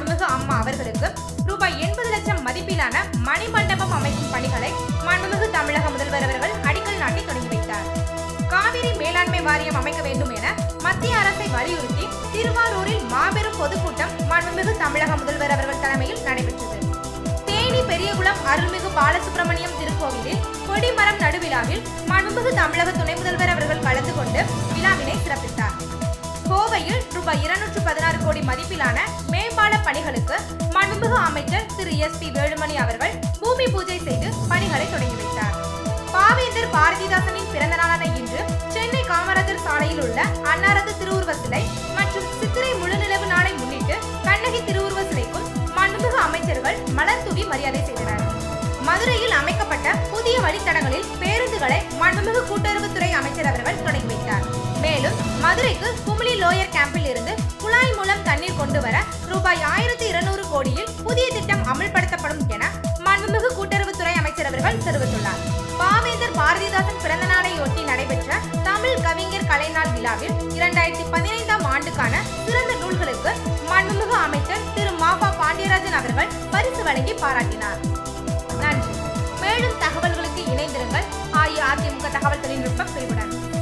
மாண்புமிகு அம்மா அவர்களுக்கு ரூபாய் எண்பது லட்சம் மதிப்பிலான மணிமண்டபம் அமைக்கும் பணிகளை மாண்புமிகு தமிழக முதல்வர் அவர்கள் அடிக்கல் நாட்டி தொடங்கி வைத்தார் காவிரி மேலாண்மை வாரியம் அமைக்க வேண்டும் என மத்திய அரசை வலியுறுத்தி திருவாரூரில் மாபெரும் பொதுக்கூட்டம் மாண்புமிகு தமிழக முதல்வர் அவர்கள் தலைமையில் நடைபெற்றது தேனி பெரியகுளம் அருள்மிகு பாலசுப்பிரமணியம் திருக்கோவிலில் கொடிமரம் நடுவிழாவில் மாண்புமிகு தமிழக துணை முதல்வர் அவர்கள் கலந்து கொண்டு விழாவினை சிறப்பித்தார் கோவையில் ரூபாய் இருநூற்று பதினாறு கோடி மதிப்பிலான மேம்பால பணிகளுக்கு மாண்புமிகு அமைச்சர் திரு எஸ் பி வேலுமணி அவர்கள் பூமி பூஜை செய்து பணிகளை தொடங்கி வைத்தார் பாவேந்தர் பாரதிதாசனின் பிறந்த நாளான இன்று சென்னை காமராஜர் சாலையில் உள்ள அன்னாரது திருவுருவ சிலை மற்றும் சித்திரை முழுநிலவு நாளை முன்னிட்டு கண்ணகி திருவுருவ சிலைக்கும் மாண்புமிகு அமைச்சர்கள் மலர் தூவி மரியாதை செய்தனர் மதுரையில் அமைக்கப்பட்ட புதிய வழித்தடங்களில் பேருந்துகளை மாண்புமிகு கூட்டுறவுத்துறை அமைச்சர் அவர்கள் தொடங்கி வைத்தார் மேலும் மதுரைக்கு குமுளி லோயர் கேம்பில் இருந்து குழாய் மூலம் தண்ணீர் கொண்டு வர ரூபாய் ஆயிரத்தி இருநூறு கோடியில் புதிய திட்டம் அமல்படுத்தப்படும் என மாண்புமிகு கூட்டுறவுத்துறை அமைச்சர் அவர்கள் தெரிவித்துள்ளார் பாவேந்தர் பாரதிதாசன் பிறந்த நாளையொட்டி நடைபெற்ற தமிழ் கவிஞர் கலைநாள் விழாவில் இரண்டாயிரத்தி பதினைந்தாம் ஆண்டுக்கான சிறந்த நூல்களுக்கு மாண்புமிகு அமைச்சர் திரு மாபா பாண்டியராஜன் அவர்கள் பரிசு வழங்கி பாராட்டினார் நன்றி மேலும் தகவல்களுக்கு இணைந்திருங்கள் அஇஅதிமுக தகவல் தொழில்நுட்ப பிரிவுடன்